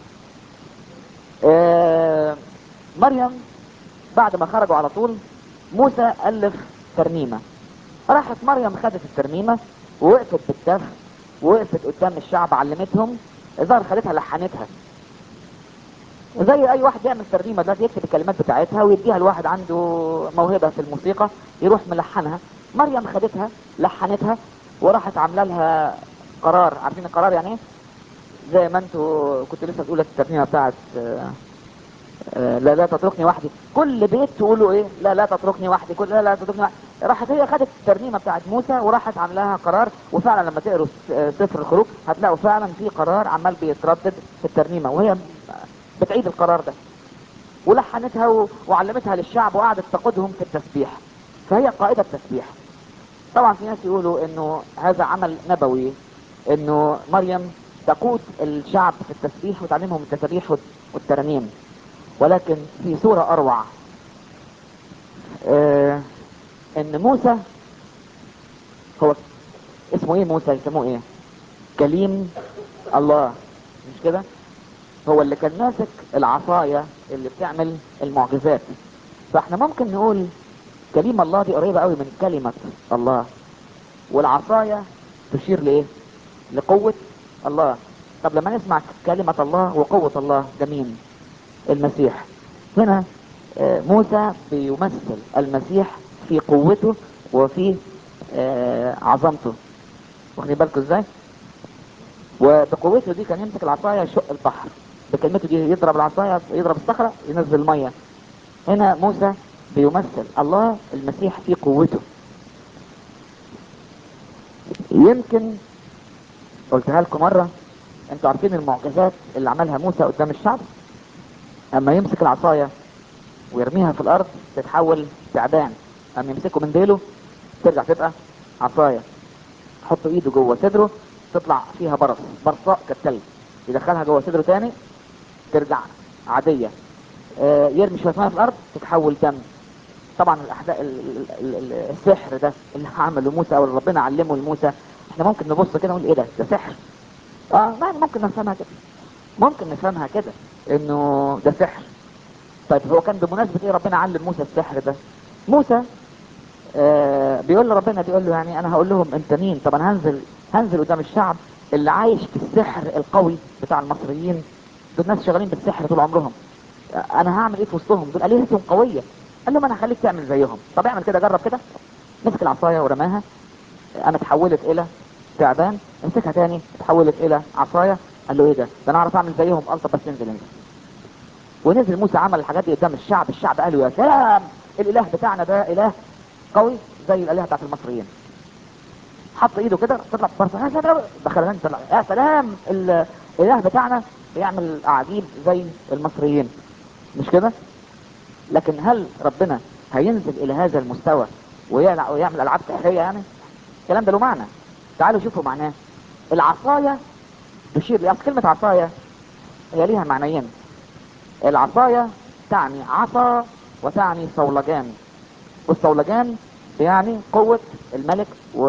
Speaker 1: آه مريم بعد ما خرجوا على طول موسى الف ترنيمه راحت مريم خدت الترنيمه ووقفت بالدف ووقفت قدام الشعب علمتهم الظاهر خدتها لحنتها زي اي واحد يعمل ترنيمه دلوقتي يكتب الكلمات بتاعتها ويديها لواحد عنده موهبه في الموسيقى يروح ملحنها مريم خدتها لحنتها وراحت عامله لها قرار عارفين القرار يعني ايه زي ما انتوا كنت لسه بتقول الترنيمه بتاعت آه، آه، لا لا تتركني وحدي كل بيت تقولوا ايه لا لا تتركني وحدي كل لا لا تتركني وحدي راحت هي خدت الترنيمه بتاعت موسى وراحت عاملاها قرار وفعلا لما تقروا س- آه، سفر الخروج هتلاقوا فعلا في قرار عمال بيتردد في الترنيمه وهي بتعيد القرار ده ولحنتها و- وعلمتها للشعب وقعدت تقودهم في التسبيح فهي قائدة تسبيح طبعا في ناس يقولوا انه هذا عمل نبوي انه مريم تقود الشعب في التسبيح وتعلمهم التسبيح والت- والترانيم ولكن في صورة اروع آه ان موسى هو اسمه ايه موسى يسموه ايه كليم الله مش كده هو اللي كان ماسك العصاية اللي بتعمل المعجزات فاحنا ممكن نقول كلمة الله دي قريبة قوي من كلمة الله والعصاية تشير لايه لقوة الله طب لما نسمع كلمة الله وقوة الله ده مين المسيح هنا آه، موسى بيمثل المسيح في قوته وفي آه عظمته واخدين بالكم ازاي وبقوته دي كان يمسك العصايه يشق البحر بكلمته دي يضرب العصايه يضرب الصخره ينزل الميه هنا موسى بيمثل الله المسيح في قوته يمكن قلتها لكم مره انتوا عارفين المعجزات اللي عملها موسى قدام الشعب اما يمسك العصايه ويرميها في الارض تتحول تعبان اما يمسكه من ديله ترجع تبقى عصايه يحط ايده جوه صدره تطلع فيها برص برصاء كالثلج يدخلها جوه صدره تاني ترجع عاديه آه يرمي شويه ميه في الارض تتحول دم طبعا الاحداث السحر ده اللي عمله موسى او اللي ربنا علمه لموسى احنا ممكن نبص كده ونقول ايه ده ده سحر اه يعني ممكن نفهمها كده ممكن نفهمها كده انه ده سحر طيب هو كان بمناسبة ايه ربنا علم موسى السحر ده موسى آه بيقول لربنا بيقول له يعني انا هقول لهم انت مين طب انا هنزل هنزل قدام الشعب اللي عايش في السحر القوي بتاع المصريين دول ناس شغالين بالسحر طول عمرهم انا هعمل ايه في وسطهم دول الهتهم قويه قال لهم انا هخليك تعمل زيهم طب اعمل كده جرب كده مسك العصايه ورماها انا اتحولت الى تعبان امسكها تاني اتحولت الى عصايه قال له ايه ده ده انا اعرف اعمل زيهم قال طب بس انزل انزل ونزل موسى عمل الحاجات دي قدام الشعب الشعب قال له يا سلام الاله بتاعنا ده اله قوي زي الالهه بتاعت المصريين حط ايده كده تطلع فرصه يا سلام دخل طلع يا سلام الاله بتاعنا بيعمل اعاجيب زي المصريين مش كده لكن هل ربنا هينزل الى هذا المستوى ويعمل العاب سحريه يعني الكلام ده له معنى تعالوا شوفوا معناه العصايه تشير لأصل كلمه عصايه هي ليها معنيين العصايه تعني عصا وتعني صولجان والصولجان يعني قوة الملك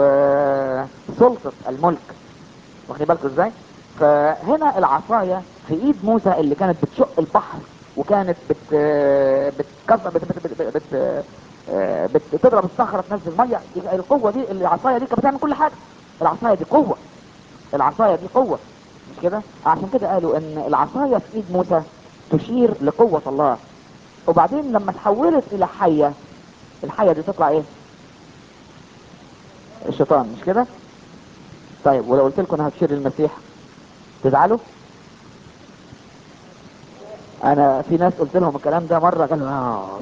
Speaker 1: وسلطة الملك واخدين بالكم ازاي فهنا العصاية في ايد موسى اللي كانت بتشق البحر وكانت بت بتكسر بت بت بت بت بت بتضرب الصخرة تنزل مية القوة دي العصاية دي كانت بتعمل كل حاجة العصاية دي قوة العصاية دي قوة مش كده عشان كده قالوا ان العصاية في ايد موسى تشير لقوة الله وبعدين لما تحولت الى حية الحية دي تطلع ايه الشيطان مش كده طيب ولو قلت لكم انها تشير للمسيح تزعلوا انا في ناس قلت لهم الكلام ده مرة قالوا اه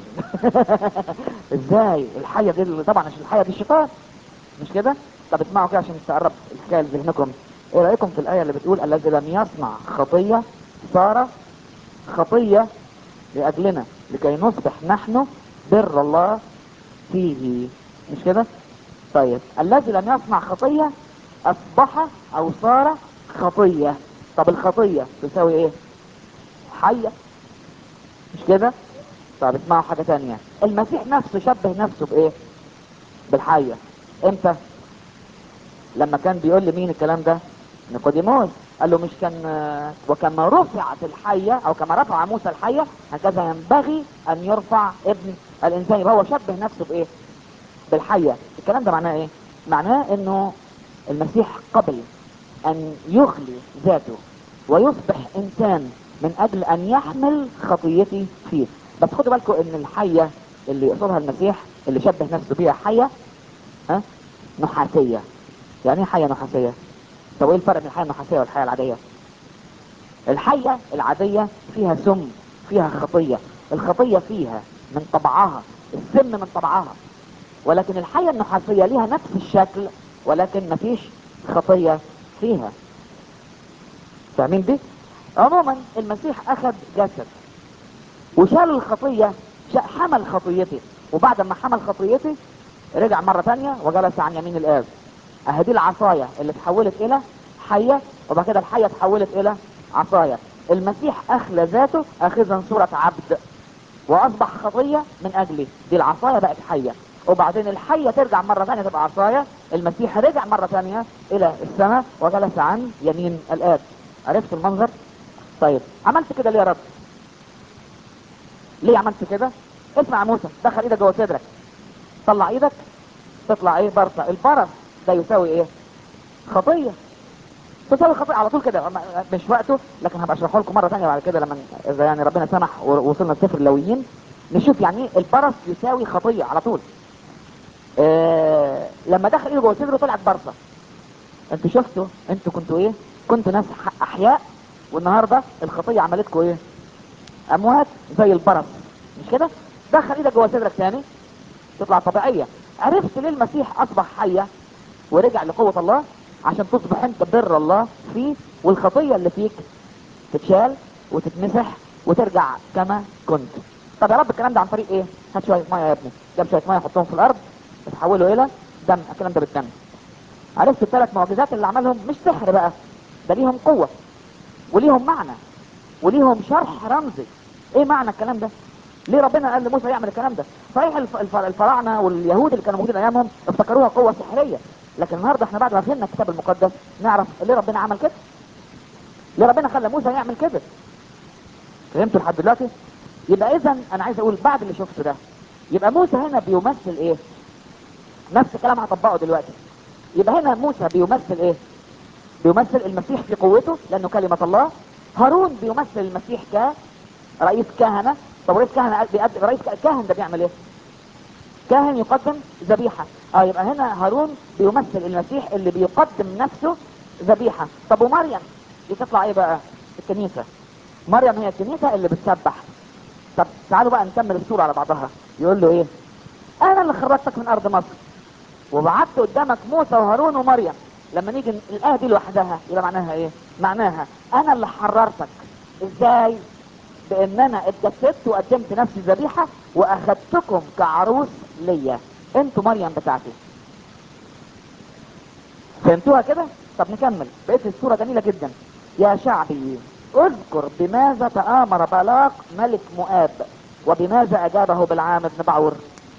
Speaker 1: ازاي الحية دي طبعا عشان الحية دي الشيطان مش كده طب اسمعوا كده عشان تقرب الحكاية لذهنكم ايه رأيكم في الآية اللي بتقول الذي لم يصنع خطية صار خطية لأجلنا لكي نصبح نحن بر الله فيه مش كده طيب الذي لم يصنع خطية أصبح أو صار خطية طب الخطية تساوي ايه حية مش كده طب اسمعوا حاجة تانية المسيح نفسه شبه نفسه بايه بالحية امتى لما كان بيقول لمين الكلام ده نيقوديموس قال له مش كان وكما رفعت الحية او كما رفع موسى الحية هكذا ينبغي ان يرفع ابن الانسان يبقى هو شبه نفسه بايه بالحية الكلام ده معناه ايه معناه انه المسيح قبل ان يخلي ذاته ويصبح انسان من اجل ان يحمل خطيتي فيه بس خدوا بالكم ان الحية اللي يقصدها المسيح اللي شبه نفسه بيها حية ها نحاسية يعني ايه حية نحاسية طب ايه الفرق بين الحية النحاسية والحية العادية الحية العادية فيها سم فيها خطية الخطية فيها من طبعها السم من طبعها ولكن الحية النحاسية ليها نفس الشكل ولكن مفيش خطية فيها فاهمين دي عموما المسيح اخذ جسد وشال الخطية حمل خطيتي وبعد ما حمل خطيتي رجع مرة تانية وجلس عن يمين الآب اهدي العصاية اللي تحولت الى حية وبعد كده الحية تحولت الى عصاية المسيح اخلى ذاته اخذا صورة عبد واصبح خطية من اجلي دي العصاية بقت حية وبعدين الحية ترجع مرة ثانية تبقى عصاية المسيح رجع مرة ثانية الى السماء وجلس عن يمين الاب عرفت المنظر طيب عملت كده ليه يا رب ليه عملت كده اسمع يا موسى دخل ايدك جوه صدرك طلع ايدك تطلع ايه برصة البرص ده يساوي ايه خطية تساوي خطية على طول كده مش وقته لكن هبقى اشرحه لكم مرة ثانية بعد كده لما اذا يعني ربنا سمح ووصلنا لسفر اللويين نشوف يعني ايه البرص يساوي خطية على طول آه لما دخل ايده جوه صدره طلعت برصه انتوا شفتوا انتوا كنتوا ايه كنتوا ناس ح- احياء والنهارده الخطيه عملتكم ايه اموات زي البرص مش كده دخل ايدك جوه صدرك تاني تطلع طبيعيه عرفت ليه المسيح اصبح حيه ورجع لقوه الله عشان تصبح انت بر الله فيه والخطيه اللي فيك تتشال وتتمسح وترجع كما كنت طب يا رب الكلام ده عن طريق ايه هات شويه ميه يا ابني جاب شويه ميه حطهم في الارض تحولوا الى دم الكلام ده بالدم عرفت الثلاث معجزات اللي عملهم مش سحر بقى ده ليهم قوه وليهم معنى وليهم شرح رمزي ايه معنى الكلام ده ليه ربنا قال لموسى يعمل الكلام ده صحيح الف- الف- الفراعنه واليهود اللي كانوا موجودين ايامهم افتكروها قوه سحريه لكن النهارده احنا بعد ما فهمنا الكتاب المقدس نعرف ليه ربنا عمل كده ليه ربنا خلى موسى يعمل كده فهمتوا لحد دلوقتي يبقى اذا انا عايز اقول بعد اللي شفته ده يبقى موسى هنا بيمثل ايه نفس الكلام هطبقه دلوقتي يبقى هنا موسى بيمثل ايه بيمثل المسيح في قوته لانه كلمة الله هارون بيمثل المسيح كرئيس كهنة طب رئيس كهنة بيقدم رئيس كاهن ده بيعمل ايه كاهن يقدم ذبيحة اه يبقى هنا هارون بيمثل المسيح اللي بيقدم نفسه ذبيحة طب ومريم دي تطلع ايه بقى الكنيسة مريم هي الكنيسة اللي بتسبح طب تعالوا بقى نكمل الصورة على بعضها يقول له ايه انا اللي خرجتك من ارض مصر وبعت قدامك موسى وهارون ومريم لما نيجي الايه دي لوحدها يبقى معناها ايه معناها انا اللي حررتك ازاي بان انا اتجسدت وقدمت نفسي ذبيحه واخدتكم كعروس ليا انتوا مريم بتاعتي فهمتوها كده طب نكمل بقيت الصوره جميله جدا يا شعبي اذكر بماذا تآمر بلاق ملك مؤاب وبماذا اجابه بالعام بن بعور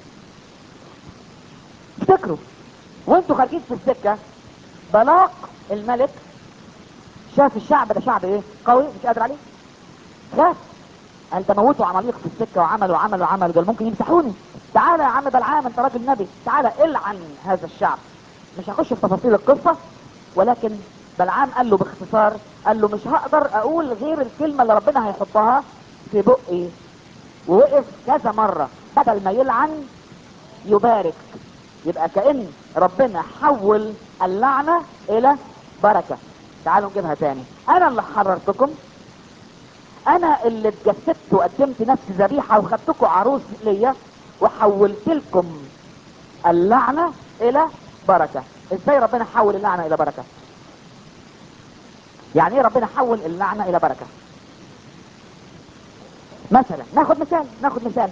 Speaker 1: افتكروا وانتوا خارجين في السكه بلاق الملك شاف الشعب ده شعب ايه قوي مش قادر عليه خاف قال ده موتوا عماليق في السكه وعملوا عملوا عملوا دول ممكن يمسحوني تعالى يا عم بلعام انت راجل نبي تعالى العن هذا الشعب مش هخش في تفاصيل القصه ولكن بلعام قال له باختصار قال له مش هقدر اقول غير الكلمه اللي ربنا هيحطها في بقي ووقف كذا مره بدل ما يلعن يبارك يبقى كأن ربنا حول اللعنة الى بركة تعالوا نجيبها تاني انا اللي حررتكم انا اللي اتجسدت وقدمت نفسي ذبيحة وخدتكم عروس ليا وحولت لكم اللعنة الى بركة ازاي ربنا حول اللعنة الى بركة يعني ايه ربنا حول اللعنة الى بركة مثلا ناخد مثال ناخد مثال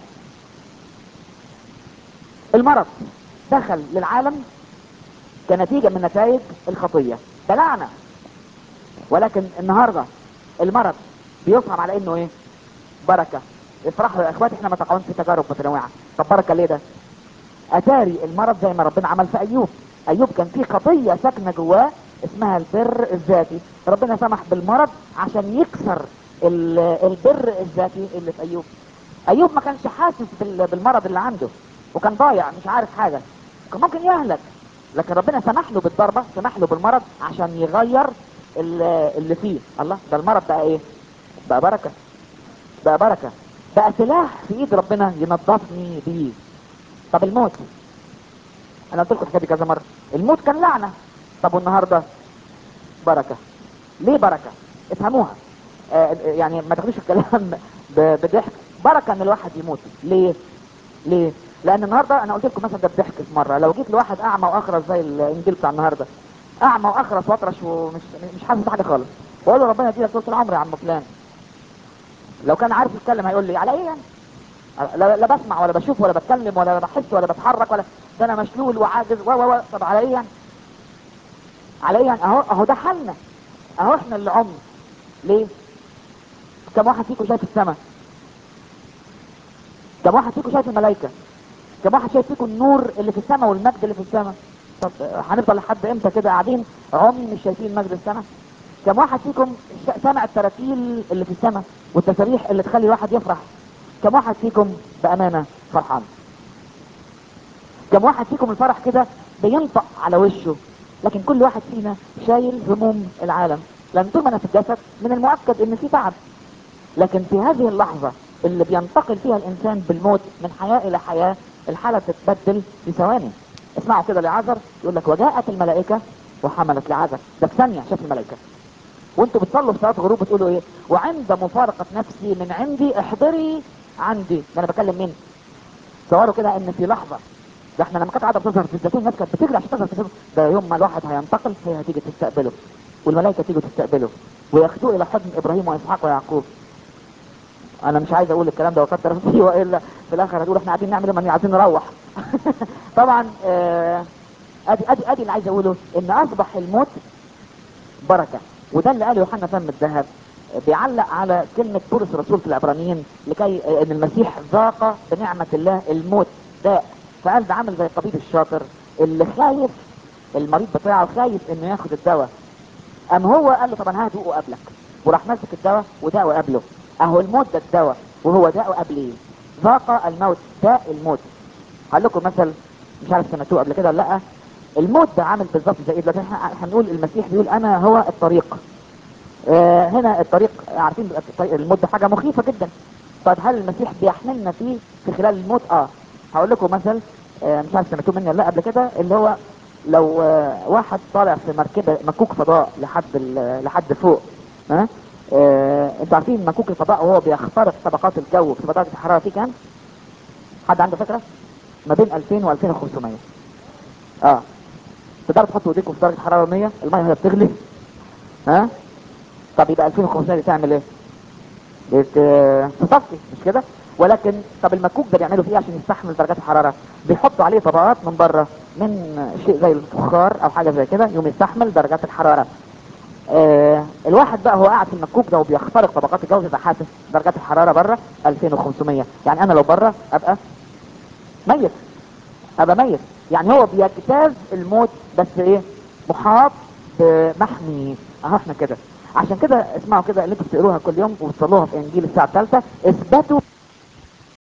Speaker 1: المرض دخل للعالم كنتيجة من نتائج الخطية ده لعنة ولكن النهاردة المرض بيفهم على انه ايه بركة افرحوا يا اخواتي احنا ما تقعون في تجارب متنوعة طب بركة ليه ده اتاري المرض زي ما ربنا عمل في ايوب ايوب كان في خطية ساكنة جواه اسمها البر الذاتي ربنا سمح بالمرض عشان يكسر ال- البر الذاتي اللي في ايوب ايوب ما كانش حاسس بال- بالمرض اللي عنده وكان ضايع مش عارف حاجة كان ممكن يهلك لكن ربنا سمح له بالضربة سمح له بالمرض عشان يغير ال- اللي فيه الله ده المرض بقى ايه بقى بركة بقى بركة بقى سلاح في ايد ربنا ينظفني بيه طب الموت انا قلت لكم الحكايه دي كذا مره الموت كان لعنه طب والنهارده بركه ليه بركه افهموها آه يعني ما تاخدوش الكلام ب- بضحك بركه ان الواحد يموت ليه ليه لان النهارده انا قلت لكم مثلا ده بضحك في مره لو جيت لواحد اعمى واخرس زي الانجيل بتاع النهارده اعمى واخرس واطرش ومش مش حاسس بحاجه خالص واقول له ربنا يديلك طول العمر يا عم فلان لو كان عارف يتكلم هيقول لي على ايه يعني لا, لا بسمع ولا بشوف ولا بتكلم ولا بحس ولا بتحرك ولا ده انا مشلول وعاجز و و و طب على ايه يعني على ايه يعني اهو اهو ده حالنا اهو احنا اللي عمر ليه كم واحد فيكم شايف السماء كم واحد فيكم شايف الملائكه كم واحد شايف فيكم النور اللي في السماء والمجد اللي في السماء طب هنفضل لحد امتى كده قاعدين عمي مش شايفين مجد السماء كم واحد فيكم ش- سمع التراتيل اللي في السماء والتسابيح اللي تخلي الواحد يفرح كم واحد فيكم بأمانة فرحان كم واحد فيكم الفرح كده بينطق على وشه لكن كل واحد فينا شايل هموم العالم لان طول ما انا في الجسد من المؤكد ان في تعب لكن في هذه اللحظة اللي بينتقل فيها الانسان بالموت من حياة الى حياة الحالة بتتبدل في ثواني اسمعوا كده لعازر يقول لك وجاءت الملائكة وحملت لعازر ده في ثانية شاف الملائكة وانتوا بتصلوا في صلاة غروب بتقولوا ايه وعند مفارقة نفسي من عندي احضري عندي ده انا بكلم مين تصوروا كده ان في لحظة ده احنا لما كانت عادة بتظهر في الزيتون الناس كانت بتجري عشان تظهر في الزيتون ده يوم ما الواحد هينتقل هي هتيجي تستقبله والملائكة تيجي تستقبله وياخدوه الى حضن ابراهيم واسحاق ويعقوب انا مش عايز اقول الكلام ده وكتر فيه والا في الاخر هتقول احنا قاعدين نعمل ايه ما عايزين نروح طبعا آه، ادي ادي ادي اللي عايز اقوله ان اصبح الموت بركه وده اللي قاله يوحنا فم الذهب بيعلق على كلمة بولس الرسول في العبرانيين لكي ان المسيح ذاق بنعمة الله الموت داء فقال ده عامل زي الطبيب الشاطر اللي خايف المريض بتاعه خايف انه ياخد الدواء قام هو قال له طب انا هدوقه قبلك وراح ماسك الدواء وداءه قبله اهو الموت ده الدواء وهو داءه قبليه ذاق الموت داء الموت هقول لكم مثل مش عارف سمعتوه قبل كده ولا لا الموت ده عامل بالظبط زي ايه دلوقتي احنا احنا بنقول المسيح بيقول انا هو الطريق آه هنا الطريق عارفين الطريق الموت ده حاجه مخيفه جدا طيب هل المسيح بيحملنا فيه في خلال الموت اه هقول لكم مثل آه مش عارف سمعتوه مني ولا لا قبل كده اللي هو لو آه واحد طالع في مركبه مكوك فضاء لحد ال- لحد فوق ها آه انتوا عارفين مكوك الفضاء وهو بيخترق طبقات الجو في درجه الحراره فيه كام؟ حد عنده فكره؟ ما بين 2000 و 2500 اه تقدروا تحطوا ايديكم في درجه حراره 100 الميه هي بتغلي ها طب يبقى 2500 دي تعمل ايه؟ بت- تصفي مش كده؟ ولكن طب المكوك ده بيعملوا فيه عشان يستحمل درجات الحراره بيحطوا عليه طبقات من بره من شيء زي الفخار او حاجه زي كده يوم يستحمل درجات الحراره آه الواحد بقى هو قاعد في المكوك ده وبيخترق طبقات الجو يبقى حاسس درجات الحراره بره 2500 يعني انا لو بره ابقى ميت ابقى ميت يعني هو بيجتاز الموت بس ايه محاط بمحمي اهو احنا كده عشان كده اسمعوا كده اللي انتوا بتقروها كل يوم وبتصلوها في انجيل الساعه الثالثه اثبتوا